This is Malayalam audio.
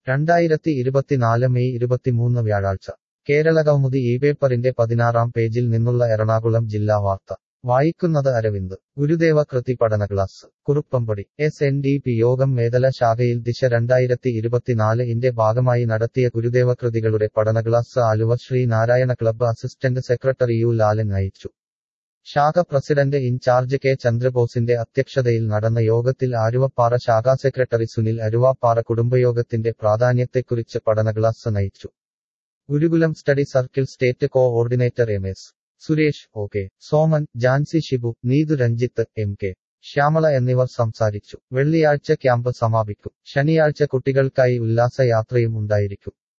രണ്ടായിരത്തി ഇരുപത്തിനാല് മെയ് ഇരുപത്തിമൂന്ന് വ്യാഴാഴ്ച കേരളകൗമുദി ഈ പേപ്പറിന്റെ പതിനാറാം പേജിൽ നിന്നുള്ള എറണാകുളം ജില്ലാ വാർത്ത വായിക്കുന്നത് അരവിന്ദ് ഗുരുദേവ കൃതി പഠന class Kuruppampady S N D P യോഗം മേഖല ശാഖയിൽ ദിശ രണ്ടായിരത്തി ഇരുപത്തിനാല് ഇന്റെ ഭാഗമായി നടത്തിയ ഗുരുദേവ കൃതികളുടെ പഠന class Aluva Sree Narayana club assistant secretary U Lalan നയിച്ചു ശാഖ പ്രസിഡന്റ് ഇൻചാർജ് കെ ചന്ദ്രബോസിന്റെ അധ്യക്ഷതയിൽ നടന്ന യോഗത്തിൽ ആലുവപ്പാറ ശാഖാ സെക്രട്ടറി സുനിൽ അരുവാപ്പാറ കുടുംബയോഗത്തിന്റെ പ്രാധാന്യത്തെക്കുറിച്ച് പഠന ക്ലാസ് നയിച്ചു Gurukulam study circle state coordinator M S Suresh O K Soman Jancy Shibu Neethu Ranjith M K Shyamala എന്നിവർ സംസാരിച്ചു വെള്ളിയാഴ്ച ക്യാമ്പ് സമാപിക്കും ശനിയാഴ്ച കുട്ടികൾക്കായി ഉല്ലാസയാത്രയും ഉണ്ടായിരിക്കും